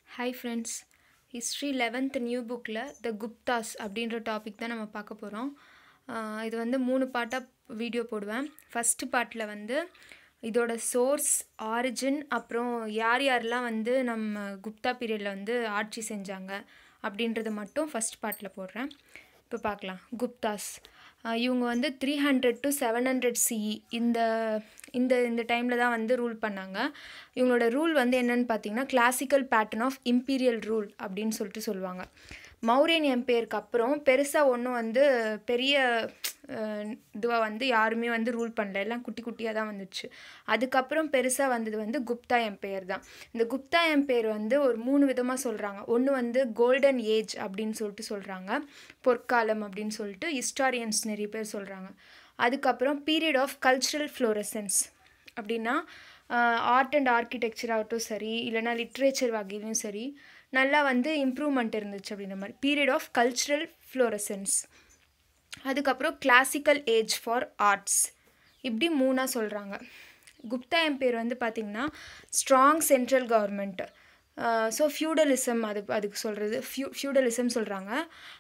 hi friends history eleventh new புக்கில் the Guptas அப்படின்ற topic தான் நம்ம பார்க்க போகிறோம் இது வந்து மூணு பார்ட்டாக வீடியோ போடுவேன் ஃபஸ்ட்டு பார்ட்டில் வந்து இதோட சோர்ஸ் ஆரிஜின் அப்புறம் யார் யாரெல்லாம் வந்து நம்ம குப்தா பீரியடில் வந்து ஆட்சி செஞ்சாங்க அப்படின்றத மட்டும் ஃபஸ்ட் பார்ட்டில் போடுறேன் இப்போ பார்க்கலாம் குப்தாஸ் இவங்க வந்து three hundred to seven hundred CE இந்த இந்த இந்த டைமில் தான் வந்து ரூல் பண்ணாங்க இவங்களோட ரூல் வந்து என்னென்னு பார்த்தீங்கன்னா classical pattern of imperial rule அப்படின்னு சொல்லிட்டு சொல்லுவாங்க மௌரியன் எம்பையருக்கு அப்புறம் பெருசாக ஒன்றும் வந்து பெரிய இதுவாக வந்து யாருமே வந்து ரூல் பண்ணல எல்லாம் குட்டி குட்டியாக தான் வந்துச்சு அதுக்கப்புறம் பெருசாக வந்தது வந்து குப்தா எம்பையர் தான் இந்த குப்தா எம்பையர் வந்து ஒரு மூணு விதமாக சொல்கிறாங்க ஒன்று வந்து கோல்டன் ஏஜ் அப்படின்னு சொல்லிட்டு சொல்கிறாங்க பொற்காலம் அப்படின்னு சொல்லிட்டு ஹிஸ்டாரியன்ஸ் நிறைய பேர் சொல்கிறாங்க அதுக்கப்புறம் பீரியட் ஆஃப் கல்ச்சுரல் ஃப்ளோரசன்ஸ் அப்படின்னா ஆர்ட் அண்ட் ஆர்கிடெக்சர் ஆகட்டும் சரி இல்லைனா லிட்ரேச்சர் வகையிலையும் சரி நல்லா வந்து இம்ப்ரூவ்மெண்ட் இருந்துச்சு அப்படின்ற மாதிரி பீரியட் ஆஃப் கல்ச்சுரல் ஃப்ளோரசன்ஸ் அதுக்கப்புறம் கிளாசிக்கல் ஏஜ் ஃபார் ஆர்ட்ஸ் இப்படி மூணாக சொல்கிறாங்க குப்தா எம்பையர் வந்து பார்த்திங்கன்னா strong central government so feudalism அது அதுக்கு சொல்கிறது ஃபியூ ஃபியூடலிசம் சொல்கிறாங்க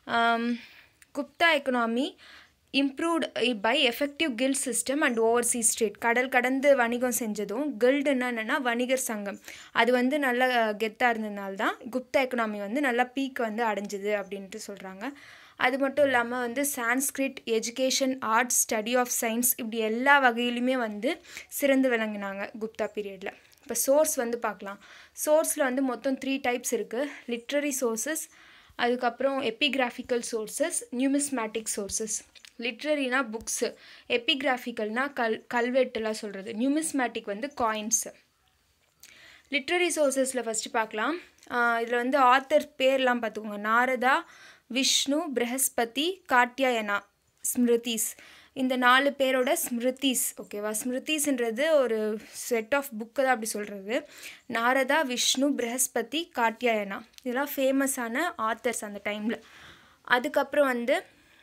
Gupta economy improved by effective guild system and overseas trade கடல் கடந்து வணிகம் செஞ்சதும் கில்டுன்னா என்னென்னா வணிகர் சங்கம் அது வந்து நல்லா கெத்தாக இருந்ததுனால தான் குப்தா எக்கனாமி வந்து நல்லா பீக் வந்து அடைஞ்சிது அப்படின்ட்டு சொல்கிறாங்க அது மட்டும் இல்லாமல் வந்து Sanskrit education arts study of science இப்படி எல்லா வகையிலுமே வந்து சிறந்து விளங்கினாங்க குப்தா பீரியடில் இப்போ சோர்ஸ் வந்து பார்க்கலாம் சோர்ஸில் வந்து மொத்தம் த்ரீ டைப்ஸ் இருக்குது லிட்ரரி சோர்சஸ் அதுக்கப்புறம் எபிகிராஃபிக்கல் சோர்சஸ் நியூமிஸ்மேட்டிக் சோர்சஸ் லிட்ரரினா புக்ஸு எபிகிராஃபிக்கல்னா கல் கல்வெட்டுலாம் சொல்கிறது நியூமிஸ்மேட்டிக் வந்து காயின்ஸு லிட்ரரி சோர்சஸில் ஃபஸ்ட்டு பார்க்கலாம் இதில் வந்து ஆத்தர் பேர்லாம் பார்த்துக்கோங்க நாரதா விஷ்ணு பிரகஸ்பதி காட்டியாயனா ஸ்மிருதிஸ் இந்த நாலு பேரோட ஸ்மிருதிஸ் ஓகேவா ஸ்மிருதிஸ்ன்றது ஒரு செட் ஆஃப் புக்கு தான் அப்படி சொல்கிறது நாரதா விஷ்ணு பிரகஸ்பதி காட்டியாயனா இதெல்லாம் ஃபேமஸான ஆத்தர்ஸ் அந்த டைமில் அதுக்கப்புறம் வந்து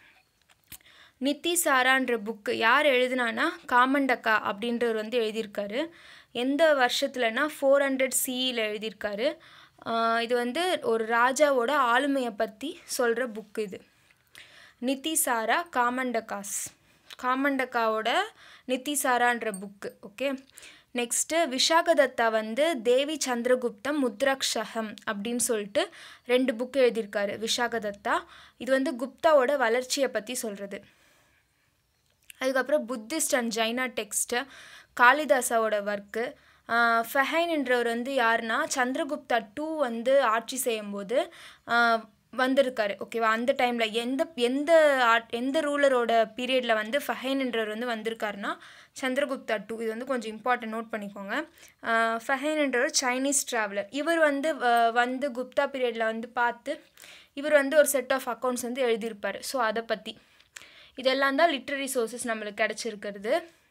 நித்தி சாரான்ற புக்கு யார் எழுதுனானா காமண்டக்கா அப்படின்றவர் வந்து எழுதியிருக்காரு எந்த வருஷத்துலனா ஃபோர் ஹண்ட்ரட் சிஇயில் எழுதியிருக்காரு இது வந்து ஒரு ராஜாவோட ஆளுமையை பற்றி சொல்கிற புக்கு இது நித்திசாரா காமண்டகாஸ் காமண்டக்காவோட நித்திசாரான்ற புக்கு ஓகே நெக்ஸ்ட்டு விஷாகதத்தா வந்து தேவி சந்திரகுப்தம் முத்ராக்ஷகம் அப்படின்னு சொல்லிட்டு ரெண்டு புக்கு எழுதியிருக்காரு விஷாகதத்தா இது வந்து குப்தாவோட வளர்ச்சியை பற்றி சொல்கிறது அதுக்கப்புறம் புத்திஸ்ட் அண்ட் ஜைனா டெக்ஸ்ட்டு காளிதாசாவோட ஒர்க்கு ஃபஹைன்ன்றவர் வந்து யாருன்னா சந்திரகுப்தா டூ வந்து ஆட்சி செய்யும்போது வந்திருக்காரு ஓகேவா அந்த டைமில் எந்த எந்த ஆட் எந்த ரூலரோட பீரியடில் வந்து ஃபஹைன்ன்றவர் வந்து வந்திருக்காருன்னா சந்திரகுப்தா டூ இது வந்து கொஞ்சம் இம்பார்ட்டன்ட் நோட் பண்ணிக்கோங்க ஃபஹைன்ன்றவர் சைனீஸ் ட்ராவலர் இவர் வந்து வந்து குப்தா பீரியடில் வந்து பார்த்து இவர் வந்து ஒரு செட் ஆஃப் அக்கௌண்ட்ஸ் வந்து எழுதியிருப்பார் ஸோ அதை பற்றி இதெல்லாம் தான் லிட்ரரி சோர்சஸ் நம்மளுக்கு கிடச்சிருக்கிறது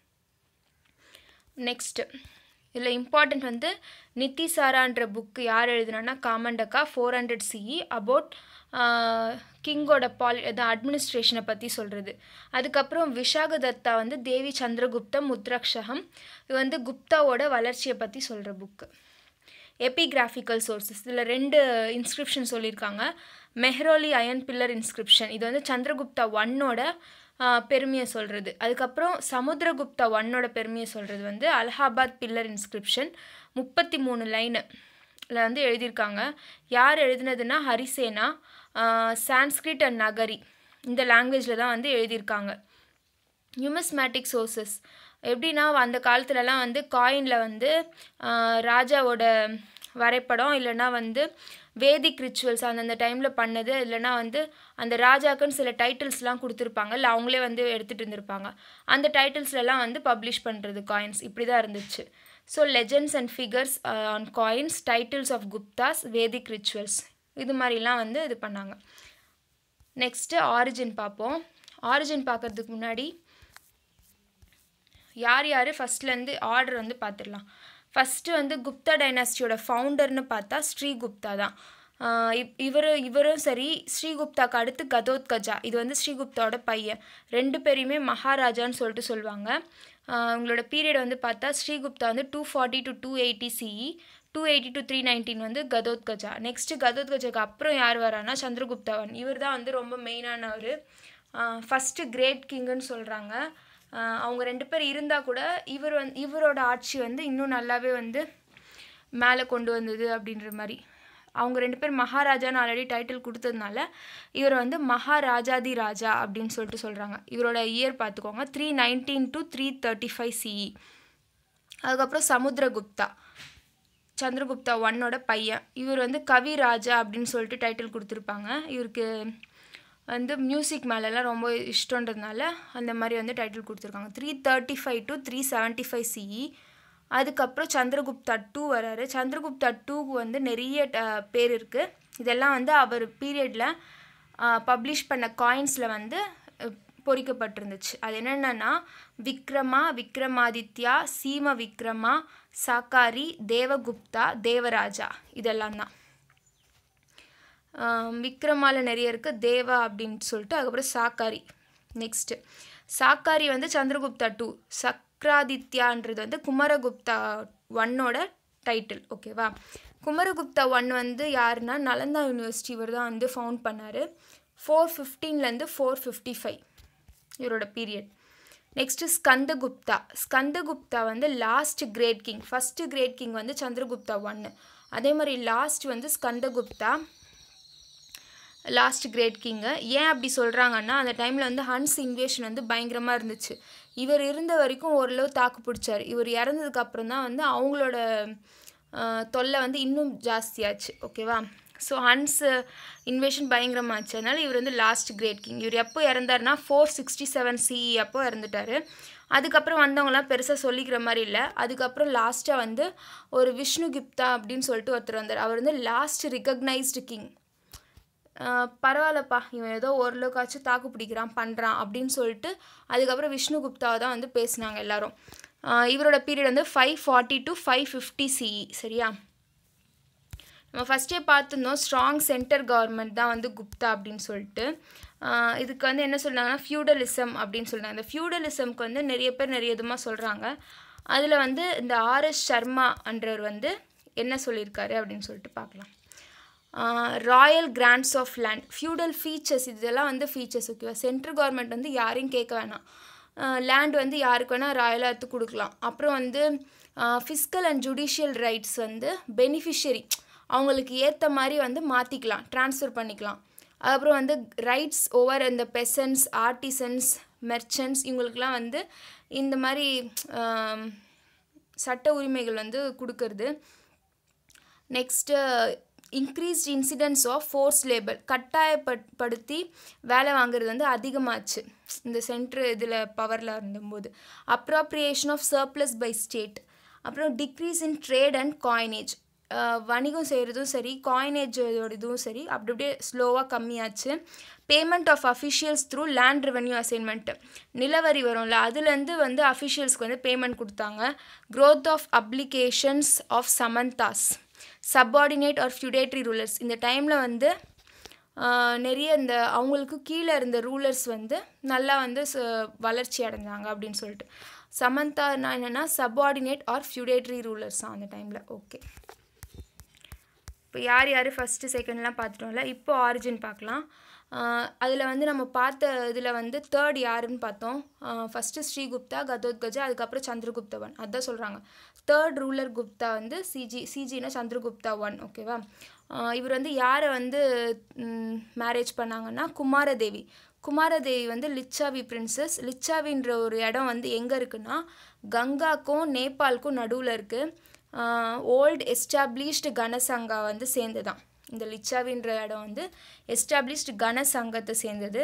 நெக்ஸ்ட்டு இதில் இம்பார்ட்டண்ட் வந்து நித்திசாரான்ற புக்கு யார் எழுதுனான்னா Kamandaka four hundred CE about கிங்கோட பாலி அட்மினிஸ்ட்ரேஷனை பற்றி சொல்கிறது அதுக்கப்புறம் விஷாகதத்தா வந்து தேவி சந்திரகுப்தம் முத்ராக்ஷகம் இது வந்து குப்தாவோட வளர்ச்சியை பற்றி சொல்கிற புக்கு எபிகிராஃபிக்கல் சோர்சஸ் இதில் ரெண்டு இன்ஸ்கிரிப்ஷன் சொல்லியிருக்காங்க மெஹ்ரோலி அயன் பில்லர் இன்ஸ்கிரிப்ஷன் இது வந்து சந்திரகுப்தா ஒன்னோட பெருமையை சொல்கிறது அதுக்கப்புறம் சமுத்திரகுப்தா ஒன்னோட பெருமையை சொல்கிறது வந்து அலகாபாத் பில்லர் இன்ஸ்கிரிப்ஷன் முப்பத்தி மூணு லைனு இதில் வந்து எழுதியிருக்காங்க யார் எழுதினதுன்னா ஹரிசேனா சான்ஸ்கிரிட் அண்ட் நகரி இந்த லாங்குவேஜில் தான் வந்து எழுதியிருக்காங்க நியூமஸ்மேட்டிக் சோர்சஸ் எப்படின்னா அந்த காலத்துலலாம் வந்து காயினில் வந்து ராஜாவோட வரைபடம் இல்லைன்னா வந்து வேதிக் ரிச்சுவல்ஸ் அந்தந்த டைமில் பண்ணது இல்லைனா வந்து அந்த ராஜாக்குன்னு சில டைட்டில்ஸ்லாம் கொடுத்துருப்பாங்க இல்லை அவங்களே வந்து எடுத்துகிட்டு இருந்திருப்பாங்க அந்த டைட்டில்ஸ்லலாம் வந்து பப்ளிஷ் பண்ணுறது காயின்ஸ் இப்படி தான் இருந்துச்சு so legends and figures on coins titles of Guptas Vedic rituals இது மாதிரிலாம் வந்து இது பண்ணாங்க நெக்ஸ்ட்டு ஆரிஜின் பார்ப்போம் ஆரிஜின் பார்க்குறதுக்கு முன்னாடி யார் யார் ஃபஸ்ட்லேருந்து ஆர்டர் வந்து பார்த்துடலாம் ஃபஸ்ட்டு வந்து குப்தா டைனாஸ்டியோட ஃபவுண்டர்னு பார்த்தா ஸ்ரீகுப்தா தான் இவர் இவரும் சரி ஸ்ரீகுப்தாக்கு அடுத்து கதோத்கஜா இது வந்து ஸ்ரீகுப்தாவோட பையன் ரெண்டு பேரையுமே மகாராஜான்னு சொல்லிட்டு சொல்லுவாங்க அவங்களோட பீரியட் வந்து பார்த்தா ஸ்ரீகுப்தா வந்து two forty to two eighty CE two eighty to three nineteen வந்து கதோத்கஜா நெக்ஸ்ட்டு கதோத்கஜாக்கு அப்புறம் யார் வரான்னா சந்திரகுப்தவன் இவர் தான் வந்து ரொம்ப மெயினானவர் ஃபஸ்ட்டு கிரேட் கிங்குன்னு சொல்கிறாங்க அவங்க ரெண்டு பேர் இருந்தால் கூட இவர் வந்து இவரோட ஆட்சி வந்து இன்னும் நல்லாவே வந்து மேலே கொண்டு வந்தது அப்படின்ற மாதிரி அவங்க ரெண்டு பேர் மகாராஜான்னு ஆல்ரெடி டைட்டில் கொடுத்ததுனால இவர் வந்து மகாராஜாதி ராஜா அப்படின்னு சொல்லிட்டு சொல்கிறாங்க இவரோட இயர் பார்த்துக்கோங்க three nineteen to three thirty five CE அதுக்கப்புறம் சமுத்திரகுப்தா சந்திரகுப்தா ஒன்னோட பையன் இவர் வந்து கவி ராஜா அப்படின்னு சொல்லிட்டு டைட்டில் கொடுத்துருப்பாங்க இவருக்கு வந்து மியூசிக் மேலெல்லாம் ரொம்ப இஷ்டன்றதுனால அந்த மாதிரி வந்து டைட்டில் கொடுத்துருக்காங்க three thirty five to three seventy five CE அதுக்கப்புறம் சந்திரகுப்தா டூ வராரு சந்திரகுப்தா டூக்கு வந்து நிறைய பேர் இருக்குது இதெல்லாம் வந்து அவர் பீரியடில் பப்ளிஷ் பண்ண காயின்ஸில் வந்து பொறிக்கப்பட்டிருந்துச்சு அது என்னென்னா விக்ரமா விக்ரமாதித்யா சீம விக்ரமா சாக்காரி தேவகுப்தா தேவராஜா இதெல்லாம் தான் விக்ரமால நிறைய இருக்குது தேவா அப்படின்னு சொல்லிட்டு அதுக்கப்புறம் சாக்காரி நெக்ஸ்ட்டு சாக்காரி வந்து சந்திரகுப்தா டூ சக்ராதித்யான்றது வந்து குமரகுப்தா ஒன்னோட டைட்டில் ஓகேவா குமரகுப்தா ஒன் வந்து யாருன்னா நலந்தா யூனிவர்சிட்டி இவர் தான் வந்து ஃபவுண்ட் பண்ணார் ஃபோர் ஃபிஃப்டீன்லேருந்து ஃபோர் ஃபிஃப்டி ஃபைவ் இவரோட பீரியட் நெக்ஸ்ட்டு ஸ்கந்தகுப்தா ஸ்கந்தகுப்தா வந்து last great king first great king வந்து சந்திரகுப்தா ஒன்று அதே மாதிரி லாஸ்ட் வந்து ஸ்கந்தகுப்தா லாஸ்ட் கிரேட் கிங்கு ஏன் அப்படி சொல்கிறாங்கன்னா அந்த டைமில் வந்து ஹன்ஸ் இன்வேஷன் வந்து பயங்கரமாக இருந்துச்சு இவர் இருந்த வரைக்கும் ஓரளவு தாக்கு பிடிச்சார் இவர் இறந்ததுக்கு அப்புறம் தான் வந்து அவங்களோட தொல்லை வந்து இன்னும் ஜாஸ்தியாச்சு ஓகேவா ஸோ ஹன்ஸ் இன்வேஷன் பயங்கரமாச்சு அதனால் இவர் வந்து லாஸ்ட் கிரேட் கிங் இவர் எப்போ இறந்தாருனா ஃபோர் சிக்ஸ்டி செவன் சிஇ அப்போ இறந்துட்டார் அதுக்கப்புறம் வந்தவங்களாம் பெருசாக சொல்லிக்கிற மாதிரி இல்லை அதுக்கப்புறம் லாஸ்ட்டாக வந்து ஒரு விஷ்ணு கிப்தா அப்படின்னு சொல்லிட்டு ஒருத்தர் வந்தார் அவர் வந்து லாஸ்ட் ரிகக்னைஸ்டு கிங் பரவாயில்லப்பா இவன் ஏதோ ஓரளவுக்காச்சும் தாக்கு பிடிக்கிறான் பண்ணுறான் அப்படின்னு சொல்லிட்டு அதுக்கப்புறம் விஷ்ணு குப்தாவை தான் வந்து பேசினாங்க எல்லாரும் இவரோட பீரியட் வந்து five forty to five fifty CE சரியா நம்ம ஃபஸ்ட்டே பார்த்துருந்தோம் ஸ்ட்ராங் சென்டர் கவர்மெண்ட் தான் வந்து குப்தா அப்படின்னு சொல்லிட்டு இதுக்கு வந்து என்ன சொல்கிறாங்கன்னா ஃபியூடலிசம் அப்படின்னு சொல்கிறாங்க இந்த ஃபியூடலிசம்க்கு வந்து நிறைய பேர் நிறைய விதமாக சொல்கிறாங்க அதில் வந்து இந்த ஆர்எஸ் சர்மா என்றவர் வந்து என்ன சொல்லியிருக்காரு அப்படின்னு சொல்லிட்டு பார்க்கலாம் royal grants of land feudal features இதெல்லாம் வந்து ஃபீச்சர்ஸ் ஓகேவா சென்ட்ரல் கவர்மெண்ட் வந்து யாரையும் கேட்க வேணாம் லேண்ட் வந்து யாருக்கு வேணால் ராயலாக எடுத்து கொடுக்கலாம் அப்புறம் வந்து ஃபிஸ்கல் அண்ட் ஜுடிஷியல் ரைட்ஸ் வந்து பெனிஃபிஷரி அவங்களுக்கு ஏற்ற மாதிரி வந்து மாற்றிக்கலாம் ட்ரான்ஸ்ஃபர் பண்ணிக்கலாம் அதுக்கப்புறம் வந்து ரைட்ஸ் ஓவர் இந்த பெசன்ஸ் ஆர்டிசன்ஸ் மெர்ச்சன்ட்ஸ் இவங்களுக்கெலாம் வந்து இந்த மாதிரி சட்ட உரிமைகள் வந்து கொடுக்கறது next increased incidents of force labour கட்டாயப்படுத்தி வேலை வாங்குறது வந்து அதிகமாச்சு இந்த சென்ட்ரு இதில் பவரில் இருந்தபோது appropriation of surplus by state அப்புறம் decrease in trade and coinage வணிகம் செய்கிறதும் சரி காயினேஜோட இதுவும் சரி அப்படி அப்படியே ஸ்லோவாக கம்மியாச்சு payment of officials through land revenue assignment நிலவரி வரும்ல அதுலேருந்து வந்து அஃபிஷியல்ஸ்க்கு வந்து பேமெண்ட் கொடுத்தாங்க growth of applications of samantas subordinate or feudatory rulers இந்த டைமில் வந்து நிறைய இந்த அவங்களுக்கு கீழே இருந்த ரூலர்ஸ் வந்து நல்லா வந்து வளர்ச்சி அடைஞ்சாங்க அப்படின்னு சொல்லிட்டு சமந்தானா என்னென்னா சப்பார்டினேட் ஆர் ஃபியூடேட்ரி ரூலர்ஸ் அந்த டைமில் ஓகே இப்போ யார் யார் ஃபஸ்ட்டு செகண்ட்லாம் பார்த்துட்டோம்ல இப்போ ஆரிஜின் பார்க்கலாம் அதில் வந்து நம்ம பார்த்த இதில் வந்து தேர்ட் யாருன்னு பார்த்தோம் ஃபஸ்ட்டு ஸ்ரீகுப்தா கதோத்கஜா அதுக்கப்புறம் சந்திரகுப்தா ஒன் அதுதான் சொல்கிறாங்க தேர்ட் ரூலர் குப்தா வந்து சிஜி சிஜினா சந்திரகுப்தா ஒன் ஓகேவா இவர் வந்து யாரை வந்து மேரேஜ் பண்ணாங்கன்னா குமாரதேவி குமாரதேவி வந்து லிச்சாவி பிரின்சஸ் லிச்சாவின்ற ஒரு இடம் வந்து எங்கே இருக்குன்னா கங்காக்கும் நேபாளுக்கும் நடுவில் இருக்குது ஓல்டு எஸ்டாப்ளிஷ்டு கனசங்கா வந்து சேர்ந்ததான் இந்த லிச்சாவின்ற இடம் வந்து எஸ்டாப்ளிஷ்டு கனசங்கத்தை சேர்ந்தது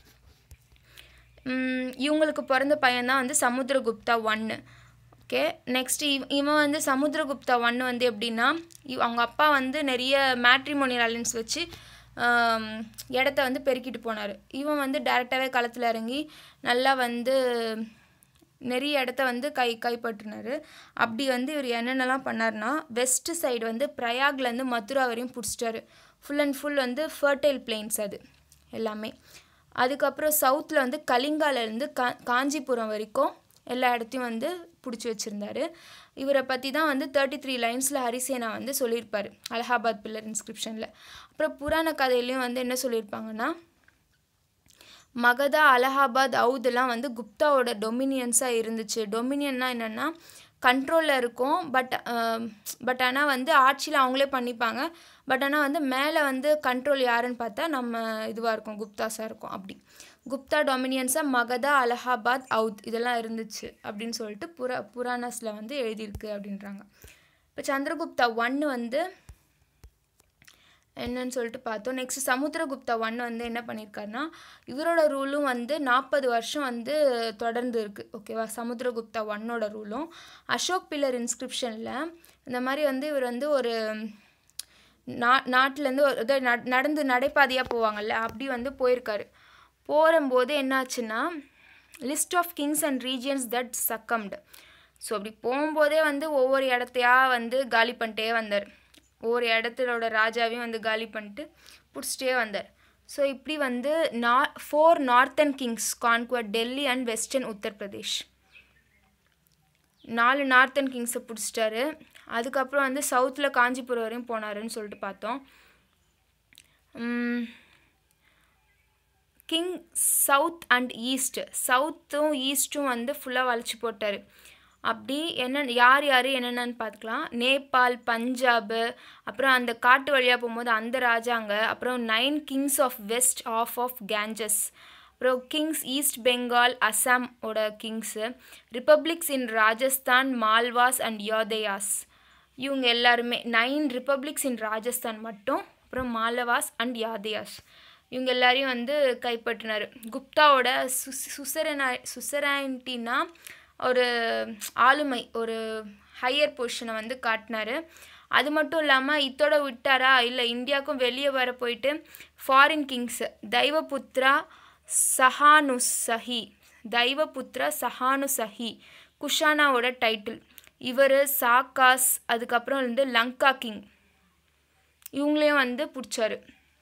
இவங்களுக்கு பிறந்த பையன்தான் வந்து சமுத்திரகுப்தா ஒன்று ஓகே நெக்ஸ்ட் இவ் இவன் வந்து சமுத்திரகுப்தா ஒன்று வந்து எப்படின்னா இவ் அவங்க அப்பா வந்து நிறைய மேட்ரிமோனியல் அலைன்ஸ் வச்சு இடத்த வந்து பெருக்கிட்டு போனார் இவன் வந்து டேரெக்டாகவே களத்தில் இறங்கி நல்லா வந்து நிறைய இடத்த வந்து கை கைப்பற்றினார் அப்படி வந்து இவர் என்னென்னலாம் பண்ணார்னா வெஸ்ட் சைடு வந்து பிரயாக்லேருந்து மதுரா வரையும் பிடிச்சிட்டாரு ஃபுல் அண்ட் ஃபுல் வந்து ஃபர்டைல் பிளெயின்ஸ் அது எல்லாமே அதுக்கப்புறம் சவுத்தில் வந்து கலிங்காலேருந்து கா காஞ்சிபுரம் வரைக்கும் எல்லா இடத்தையும் வந்து பிடிச்சி வச்சுருந்தாரு இவரை பற்றி தான் வந்து தேர்ட்டி த்ரீ லைன்ஸில் ஹரிசேனா வந்து சொல்லியிருப்பார் அலகாபாத் பில்லர் இன்ஸ்கிரிப்ஷனில் அப்புறம் புராண கதையிலையும் வந்து என்ன சொல்லியிருப்பாங்கன்னா மகதா அலகாபாத் அவுதெல்லாம் வந்து குப்தாவோட டொமினியன்ஸாக இருந்துச்சு டொமினியன்னா என்னென்னா கண்ட்ரோலில் இருக்கும் பட் பட் ஆனால் வந்து ஆட்சியில் அவங்களே பண்ணிப்பாங்க பட் ஆனால் வந்து மேலே வந்து கண்ட்ரோல் யாருன்னு பார்த்தா நம்ம இதுவாக இருக்கும் குப்தாஸாக இருக்கும் அப்படி குப்தா டொமினியன்ஸாக மகதா அலகாபாத் அவுத் இதெல்லாம் இருந்துச்சு அப்படின்னு சொல்லிட்டு புரா புராணஸில் வந்து எழுதியிருக்கு அப்படின்றாங்க இப்போ சந்திரகுப்தா ஒன்று வந்து என்னன்னு சொல்லிட்டு பார்த்தோம் நெக்ஸ்ட் சமுத்திரகுப்தா ஒன் வந்து என்ன பண்ணியிருக்காருன்னா இவரோட ரூலும் வந்து நாற்பது வருஷம் வந்து தொடர்ந்து இருக்குது ஓகேவா சமுத்திரகுப்தா ஒன்னோட ரூலும் அசோக் பில்லர் இன்ஸ்கிரிப்ஷனில் இந்த மாதிரி வந்து இவர் வந்து ஒரு நா நாட்டிலேருந்து ஒரு இது நட- நடந்து நடைபாதையாக போவாங்கல்ல அப்படி வந்து போயிருக்காரு போகும்போது என்னாச்சுன்னா list of kings and regions that succumbed so அப்படி போகும்போதே வந்து ஒவ்வொரு இடத்தையா வந்து காலி பண்ணிட்டே வந்தார் ஒவ்வொரு இடத்துலோட ராஜாவையும் வந்து காலி பண்ணிட்டு பிடிச்சிட்டே வந்தார் ஸோ இப்படி வந்து நா four northern kings conquer Delhi and western Uttar Pradesh நாலு நார்த்தன் கிங்ஸை பிடிச்சிட்டாரு அதுக்கப்புறம் வந்து சவுத்தில் காஞ்சிபுரம் வரையும் போனாருன்னு சொல்லிட்டு பார்த்தோம் கிங் சவுத் அண்ட் ஈஸ்ட் சவுத்தும் ஈஸ்ட்டும் வந்து ஃபுல்லாக வளைச்சி போட்டார் அப்படி என்ன யார் யார் என்னென்னு பார்த்துக்கலாம் நேபாள் பஞ்சாபு அப்புறம் அந்த காட்டு வழியாக போகும்போது அந்த ராஜாங்க அப்புறம் nine kings of west of of Ganges அப்புறம் கிங்ஸ் ஈஸ்ட் பெங்கால் அசாம் ஓட kings republics in Rajasthan Malavas and Yaudheyas இவங்க எல்லாருமே நைன் ரிப்பப்ளிக்ஸ் இன் ராஜஸ்தான் மட்டும் அப்புறம் மாலவாஸ் அண்ட் யாதயாஸ் இவங்க எல்லாரையும் வந்து கைப்பற்றினார் குப்தாவோட சு சுசரனா சுசரான்டினா ஒரு ஆளுமை ஒரு ஹையர் பொசிஷனை வந்து காட்டினாரு அது மட்டும் இல்லாமல் இத்தோட விட்டாரா இல்லை இந்தியாவுக்கும் வெளியே வர போயிட்டு ஃபாரின் கிங்ஸ் தெய்வபுத்ரா சஹானுசஹி தெய்வபுத்ரா சஹானுசஹி குஷானாவோட டைட்டில் இவர் சாக்காஸ் அதுக்கப்புறம் வந்து லங்கா கிங் இவங்களையும் வந்து பிடிச்சாரு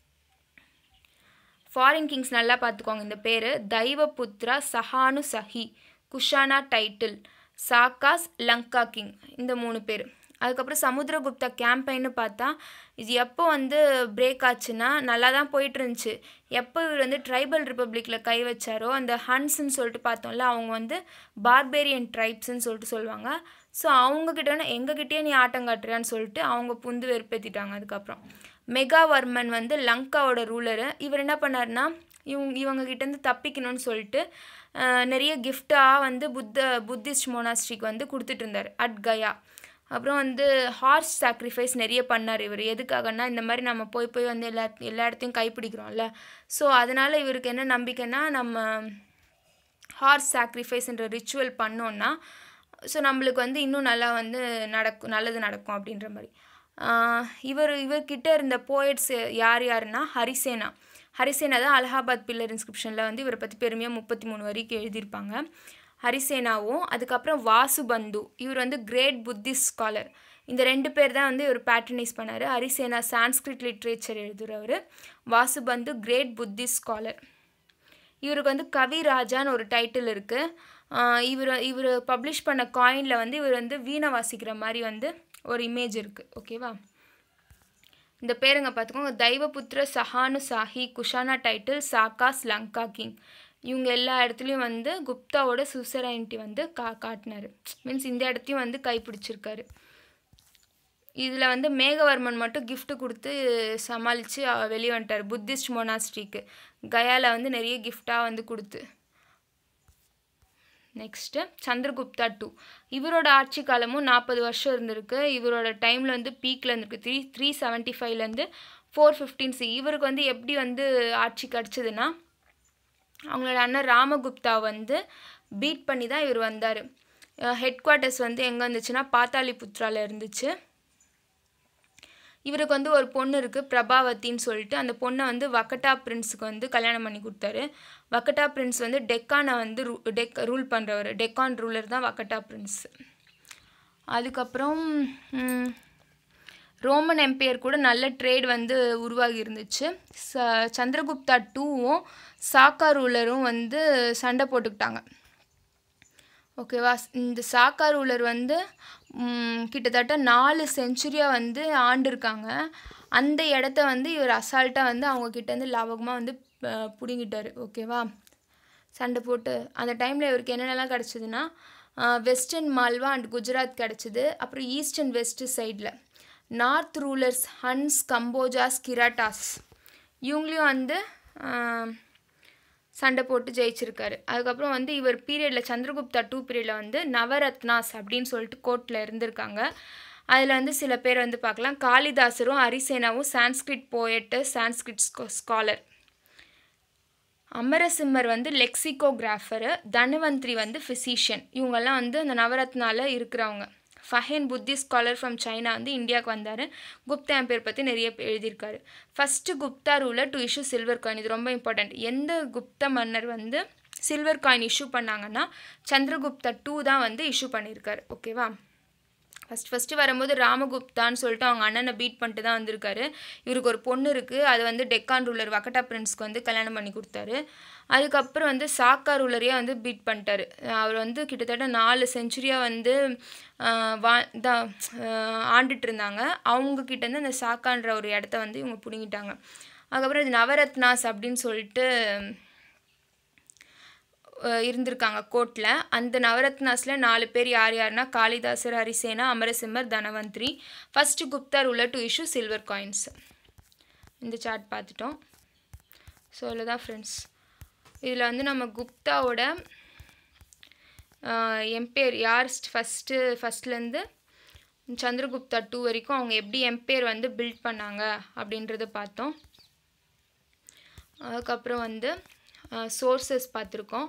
ஃபாரின் கிங்ஸ் நல்லா பார்த்துக்கோங்க இந்த பேர் Daivaputra Shahanushahi Kushana title Shakas Lanka king இந்த மூணு பேர் அதுக்கப்புறம் சமுத்திரகுப்தா கேம்பெயின்னு பார்த்தா இது எப்போ வந்து பிரேக் ஆச்சுன்னா நல்லா தான் போயிட்டு இருந்துச்சு எப்போ இவர் வந்து ட்ரைபல் ரிப்பப்ளிக்கில் கை வச்சாரோ அந்த ஹன்ஸ்ன்னு சொல்லிட்டு பார்த்தோம்ல அவங்க வந்து பார்பேரியன் ட்ரைப்ஸ்ன்னு சொல்லிட்டு சொல்லுவாங்க ஸோ அவங்கக்கிட்ட எங்ககிட்டயே நீ ஆட்டம் காட்டுறியான்னு சொல்லிட்டு அவங்க புந்து வெறுப்பேற்றிட்டாங்க அதுக்கப்புறம் மெகாவர்மன் வந்து லங்காவோட ரூலரு இவர் என்ன பண்ணாருன்னா இவங்க இவங்க கிட்டேருந்து தப்பிக்கணும்னு சொல்லிட்டு ஆஹ், நிறைய கிஃப்டாக வந்து புத்த புத்திஸ்ட் மோனாஸ்ட்ரிக்கு வந்து கொடுத்துட்டு இருந்தார் அட் கயா அப்புறம் வந்து ஹார்ஸ் சாக்ரிஃபைஸ் நிறைய பண்ணார் இவர் எதுக்காகன்னா இந்த மாதிரி நம்ம போய் போய் வந்து எல்லா எல்லா இடத்தையும் கைப்பிடிக்கிறோம்ல ஸோ அதனால் இவருக்கு என்ன நம்பிக்கைன்னா நம்ம ஹார்ஸ் சாக்ரிஃபைஸ்ன்ற ரிச்சுவல் பண்ணோன்னா ஸோ நம்மளுக்கு வந்து இன்னும் நல்லா வந்து நடக்கும் நல்லது நடக்கும் அப்படின்ற மாதிரி ஆஹ் இவர் இவர்கிட்ட இருந்த போயட்ஸ் யார் யாருன்னா ஹரிசேனா ஹரிசேனா தான் அலகாபாத் பில்லர் இன்ஸ்கிரிப்ஷனில் வந்து இவரை பற்றி பெருமையாக முப்பத்தி மூணு வரைக்கும் எழுதியிருப்பாங்க ஹரிசேனாவும் அதுக்கப்புறம் வாசுபந்து இவர் வந்து கிரேட் புத்திஸ்ட் ஸ்காலர் இந்த ரெண்டு பேர் தான் வந்து இவர் பேட்ரனைஸ் பண்ணார் ஹரிசேனா சான்ஸ்கிரிட் லிட்ரேச்சர் எழுதுகிறவர் வாசுபந்து கிரேட் புத்திஸ்ட் ஸ்காலர் இவருக்கு வந்து கவி ராஜான்னு ஒரு டைட்டில் இருக்குது இவர் இவர் பப்ளிஷ் பண்ண காயினில் வந்து இவர் வந்து வீணை வாசிக்கிற மாதிரி வந்து ஒரு இமேஜ் இருக்குது ஓகேவா இந்த பேருங்க பார்த்துக்கோங்க Daivaputra Shahanushahi Kushana title Shakas Lanka king இவங்க எல்லா இடத்துலையும் வந்து குப்தாவோட சுசரைன்ட்டி வந்து கா காட்டினாரு மீன்ஸ் இந்த இடத்தையும் வந்து கைப்பிடிச்சிருக்காரு இதில் வந்து மேகவர்மன் மட்டும் gift கொடுத்து சமாளித்து வெளியே வந்துட்டார் புத்திஸ்ட் மொனாஸ்ட்ரிக்கு கயாவில் வந்து நிறைய கிஃப்டாக வந்து கொடுத்து நெக்ஸ்ட்டு சந்திரகுப்தா டூ இவரோட ஆட்சி காலமும் நாற்பது வருஷம் இருந்திருக்கு இவரோட டைமில் வந்து பீக்கில் இருந்திருக்கு த்ரீ த்ரீ செவன்ட்டி ஃபைவ்லேருந்து ஃபோர் ஃபிஃப்டீன் சி இவருக்கு வந்து எப்படி வந்து ஆட்சி கிடச்சிதுன்னா அவங்களோட அண்ணன் ராமகுப்தா வந்து பீட் பண்ணி தான் இவர் வந்தார் ஹெட் குவார்ட்டர்ஸ் வந்து எங்கே இருந்துச்சுன்னா பாத்தாளிபுத்ரால இருந்துச்சு இவருக்கு வந்து ஒரு பொண்ணு இருக்குது பிரபாவத்தின்னு சொல்லிட்டு அந்த பொண்ணை வந்து வக்கட்டா பிரின்ஸுக்கு வந்து கல்யாணம் பண்ணி கொடுத்தாரு வக்கட்டா பிரின்ஸ் வந்து டெக்கானை வந்து ரூ டெக் ரூல் பண்ணுறவர் டெக்கான் ரூலர் தான் வக்கட்டா பிரின்ஸ் அதுக்கப்புறம் ம், ரோமன் எம்பையர் கூட நல்ல ட்ரேட் வந்து உருவாகி இருந்துச்சு ச சந்திரகுப்தா டூவும் சாக்கா ரூலரும் வந்து சண்டை போட்டுக்கிட்டாங்க ஓகேவா இந்த சாக்கா ரூலர் வந்து ம், கிட்டத்தட்ட நாலு செஞ்சுரியாக வந்து ஆண்டிருக்காங்க அந்த இடத்த வந்து இவர் அசால்ட்டாக வந்து அவங்க கிட்டேருந்து லாபகமாக வந்து அஹ், பிடுங்கிட்டாரு ஓகேவா சண்டை போட்டு அந்த டைமில் இவருக்கு என்னென்னலாம் கிடச்சிதுன்னா வெஸ்டர்ன் மால்வா அண்ட் குஜராத் கிடச்சிது அப்புறம் ஈஸ்ட் அண்ட் வெஸ்ட் சைடில் north rulers Huns Kambojas Kiratas இவங்களையும் வந்து ஆஹ், சண்டை போட்டு ஜெயிச்சிருக்காரு அதுக்கப்புறம் வந்து இவர் பீரியடில் சந்திரகுப்தா டூ பீரியடில் வந்து நவரத்னாஸ் அப்படின்னு சொல்லிட்டு கோர்ட்டில் இருந்திருக்காங்க அதில் வந்து சில பேர் வந்து பார்க்கலாம் காளிதாசரும் ஹரிசேனாவும் சான்ஸ்கிரிட் போயட்டு சான்ஸ்கிரிட் ஸ்காலர் அமரசிம்மர் வந்து லெக்சிகோகிராஃபரு தனவந்திரி வந்து ஃபிசிஷியன் இவங்கெல்லாம் வந்து அந்த நவரத்னால இருக்கிறவங்க Fahien Buddhist scholar from China வந்து இந்தியாவுக்கு வந்தார் குப்தா எம்பையர் பற்றி நிறைய பே- எழுதியிருக்காரு first Gupta ruler to issue silver coin இது ரொம்ப இம்பார்ட்டண்ட் எந்த குப்த மன்னர் வந்து சில்வர் காயின் இஷ்யூ பண்ணாங்கன்னா சந்திரகுப்தா டூ தான் வந்து இஷ்யூ பண்ணியிருக்காரு ஓகேவா ஃபஸ்ட் ஃபஸ்ட்டு வரும்போது ராமகுப்தான்னு சொல்லிட்டு அவங்க அண்ணனை பீட் பண்ணிட்டு தான் வந்திருக்காரு இவருக்கு ஒரு பொண்ணு இருக்குது அது வந்து டெக்கான் ரூலர் வக்கட்டா பிரின்ஸ்க்கு வந்து கல்யாணம் பண்ணி கொடுத்தாரு அதுக்கப்புறம் வந்து சாக்கா ரூலரையே வந்து பீட் பண்ணிட்டாரு அவர் வந்து கிட்டத்தட்ட நாலு செஞ்சுரியாக வந்து ஆஹ், வா தான் ஆஹ், ஆண்டுட்டு இருந்தாங்க அவங்க கிட்டேருந்து அந்த சாக்கான்ற ஒரு இடத்த வந்து இவங்க பிடுங்கிட்டாங்க அதுக்கப்புறம் இது நவரத்னாஸ் அப்படின்னு சொல்லிட்டு அஹ் இருந்திருக்காங்க கோர்ட்டில் அந்த நவரத்னாஸில் நாலு பேர் யார் யாருன்னா காளிதாசர் ஹரிசேனா அமரசிம்மர் Dhanvantari first Gupta ruler to issue silver coins இந்த சார்ட் பார்த்துட்டோம் ஸோ இதில் தான் ஃப்ரெண்ட்ஸ் இதில் வந்து நம்ம குப்தாவோட எம்பேர் யார் ஃபஸ்ட்டு ஃபஸ்ட்லேருந்து சந்திரகுப்தா டூ வரைக்கும் அவங்க எப்படி எம்பேர் வந்து பில்ட் பண்ணாங்க அப்படின்றத பார்த்தோம் அதுக்கப்புறம் வந்து சோர்சஸ் பார்த்துருக்கோம்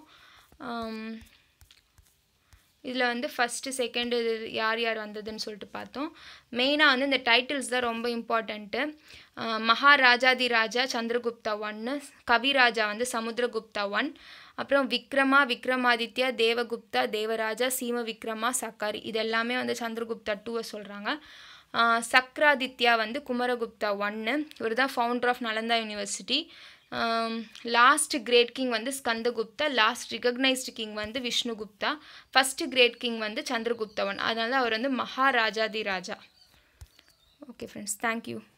இதில் வந்து ஃபஸ்ட்டு செகண்டு இது யார் யார் வந்ததுன்னு சொல்லிட்டு பார்த்தோம் மெயினாக வந்து இந்த டைட்டில்ஸ் தான் ரொம்ப இம்பார்ட்டண்ட்டு மகாராஜாதி ராஜா சந்திரகுப்தா ஒன்று கவிராஜா வந்து சமுத்திரகுப்தா ஒன் அப்புறம் விக்ரமா விக்ரமாதித்யா தேவகுப்தா தேவராஜா சீம விக்ரமா சக்காரி இது எல்லாமே வந்து சந்திரகுப்தா டூவை சொல்கிறாங்க சக்ராதித்யா வந்து குமரகுப்தா ஒன்று இவர் தான் founder of Nalanda university last great king வந்து ஸ்கந்தகுப்தா லாஸ்ட் ரிகக்னைஸ்டு கிங் வந்து விஷ்ணுகுப்தா ஃபஸ்ட்டு கிரேட் கிங் வந்து சந்திரகுப்தா ஒன் அதனால அவர் வந்து Maharajadhiraja okay friends thank you